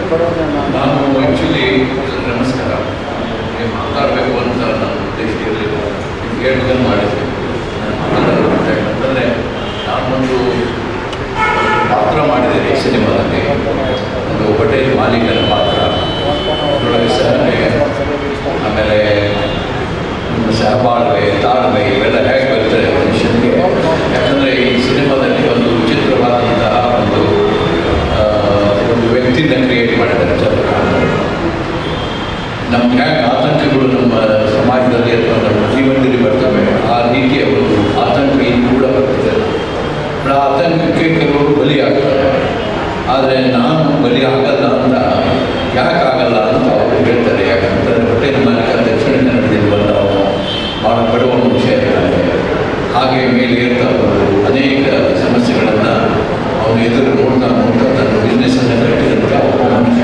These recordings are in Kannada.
ನಾನು ಆ್ಯಕ್ಚುಲಿ ನಮಸ್ಕಾರ ನಿಮಗೆ ಮಾತಾಡಬೇಕು ಅಂತ ನನ್ನ ಉದ್ದೇಶ ಇರಲಿಲ್ಲ ನಿಮ್ಗೆ ಹೇಳ್ಕೊಂಡು ಮಾಡಿದ್ದೆ ನಾನು ಮಾತಾಡೋದು ಅಂತ ಯಾಕಂತಂದರೆ ನಾನೊಂದು ಪಾತ್ರ ಮಾಡಿದ್ದೇನೆ ಈ ಸಿನಿಮಾದಲ್ಲಿ ಒಂದು ಹೋಟೆಲ್ ಮಾಲೀಕನ ಪಾತ್ರ ಅದರೊಳಗೆ ಸಹನೆ ಆಮೇಲೆ ನಮ್ಮ ಸಹಬಾಳ್ವೆ ತಾಳ್ಮೆ ಇವೆಲ್ಲ ಹೇಗೆ ಬರ್ತದೆ ಮನುಷ್ಯನಿಗೆ ಯಾಕಂದರೆ ಈ ಸಿನಿಮಾದಲ್ಲಿ ಒಂದು ವಿಚಿತ್ರವಾದಂತಹ ಒಂದು ಆ, ಒಂದು ವ್ಯಕ್ತಿನ ಕ್ರಿಯೇಟ್ ಮಾಡಿದ್ದಾರೆ ಚಂದ್ರಕಾಂತ್ ನಮ್ಗೆ ಹೇಗೆ ಆತಂಕಗಳು ನಮ್ಮ ಸಮಾಜದಲ್ಲಿ ಅಥವಾ ನಮ್ಮ ಜೀವನದಲ್ಲಿ ಬರ್ತವೆ ಆ ರೀತಿಯ ಒಂದು ಆತಂಕ ಇಲ್ಲಿ ಕೂಡ ಬರ್ತದೆ ಆ ಆತಂಕಕ್ಕೆ ಕೆಲವರು ಬಲಿಯಾಗ್ತಾರೆ ಆದರೆ ನಾನು ಬಲಿ ಆಗಲ್ಲ ಅಂತ ಯಾಕೆ ಆಗಲ್ಲ ಅಂತ ಅವರು ಹೇಳ್ತಾರೆ ಯಾಕಂತಂದರೆ ಹೋಟೆಲ್ ಮಾಲೀಕ ದಕ್ಷಿಣ ಕನ್ನಡದಲ್ಲಿ ಬಂದ ಅವನು ಭಾಳ ಬಡವ ಮನುಷ್ಯ ಇರ್ತಾನೆ ಹಾಗೆ ಮೇಲೆ ಏರ್ತಾ ಬಂದು ಅನೇಕ ಸಮಸ್ಯೆಗಳನ್ನು ಅವನು ಎದುರು ನೋಡ್ತಾ ನೋಡ್ತಾ ತನ್ನ ಬಿಸ್ನೆಸ್ಸನ್ನು ಕಟ್ಟಿದಂಥ ಒಬ್ಬ ಮನುಷ್ಯ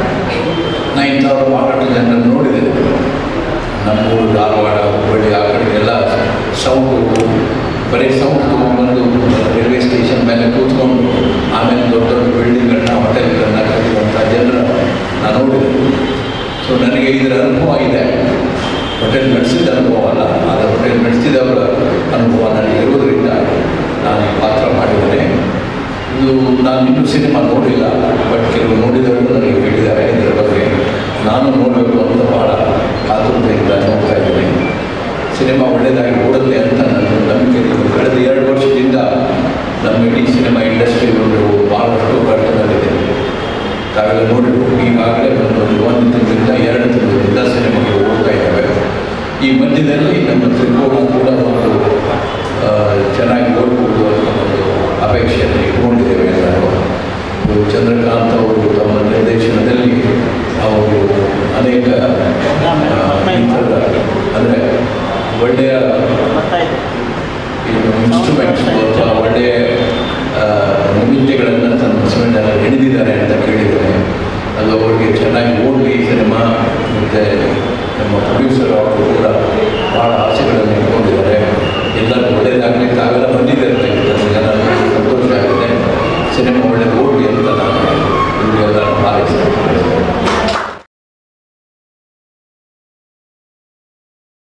ನಾ ಇಂಥವ್ರು ಮಾರಾಟ ಜನರನ್ನು ನೋಡಿದೆ ನಮ್ಮೂರು ಧಾರವಾಡ ಹುಬ್ಬಳ್ಳಿ ಆ ಕಡೆ ಎಲ್ಲ ಸೌಂಡು ಬರೀ ಸೌಂಡ್ ತೊಗೊಂಡ್ಬಂದು ರೈಲ್ವೆ ಸ್ಟೇಷನ್ ಮೇಲೆ ಕೂತ್ಕೊಂಡು ಆಮೇಲೆ ದೊಡ್ಡ ದೊಡ್ಡ ಬಿಲ್ಡಿಂಗ್ಗಳನ್ನ ಹೋಟೆಲ್ಗಳನ್ನ ಕಟ್ಟಿರುವಂಥ ಜನರು ನಾನು ನೋಡಿದೆ ಸೊ ನನಗೆ ಇದರ ಅನುಭವ ಇದೆ ಹೋಟೆಲ್ ನಡೆಸಿದ ಅನುಭವ ಅಲ್ಲ ಆದರೆ ಹೋಟೆಲ್ ನಡೆಸಿದವರ ಅನುಭವ ನನಗೆ ಇರುವುದರಿಂದ ನಾನು ಈ ಪಾತ್ರ ಮಾಡಿದ್ದೇನೆ ಇದು ನಾನು ಇನ್ನೂ ಸಿನಿಮಾ ನೋಡಿಲ್ಲ ಬಟ್ ಕೆಲವು ನೋಡಿದವರು ನನಗೆ ಹೇಳಿದ್ದಾರೆ ಇದರ ಬಗ್ಗೆ ನಾನು ನೋಡಬೇಕು ಅಂತ ಭಾಳ ಕಾತುರತೆಯಿಂದ ನೋಡ್ತಾ ಇದ್ದೀನಿ ಸಿನಿಮಾ ಒಳ್ಳೆಯದಾಗಿ ಓಡುತ್ತೆ ಅಂತ ನನ್ನ ನಂಬಿಕೆ ಇದೆ. ಕಳೆದ ಎರಡು ವರ್ಷದಿಂದ ನಮ್ಮ ಇಡೀ ಸಿನಿಮಾ ಇಂಡಸ್ಟ್ರಿ ಒಂದು ಭಾಳಷ್ಟು ಕಷ್ಟದಲ್ಲಿದೆ ತಾವೆಲ್ಲ ನೋಡಿರ್ಬೋದು ಈಗಾಗಲೇ ಒಂದು ಒಂದು ತಿಂಗಳಿಂದ ಎರಡು ತಿಂಗಳಿಂದ ಸಿನಿಮಾಗಳು ಓಡ್ತಾ ಇದ್ದಾವೆ ಈ ಮಧ್ಯದಲ್ಲಿ ನಮ್ಮ ತ್ರಿಕೋನ ಕೂಡ ಒಂದು ಆ, ಚೆನ್ನಾಗಿ ಓಡ್ಬೋದು ಅನ್ನೋ ಒಂದು ಅಪೇಕ್ಷೆಯನ್ನು ಇಟ್ಕೊಂಡಿದ್ದೇವೆ ಎಲ್ಲರೂ ಇದು ಚಂದ್ರಕಾಂತ್ ಅವರು ತಮ್ಮ ನಿರ್ದೇಶನದಲ್ಲಿ ಅವರು ಅನೇಕ ಆ, ಈ ಥರದ ಅಂದರೆ ಒಳ್ಳೆಯ ಇನ್ಸ್ಟ್ರೂಮೆಂಟ್ಸ್ ಅಥವಾ ಒಳ್ಳೆಯ ಆ, ನೈವೇದ್ಯಗಳನ್ನು ತನ್ನ ಹಸ್ಬೆಂಡನ್ನು ಹಿಡಿದಿದ್ದಾರೆ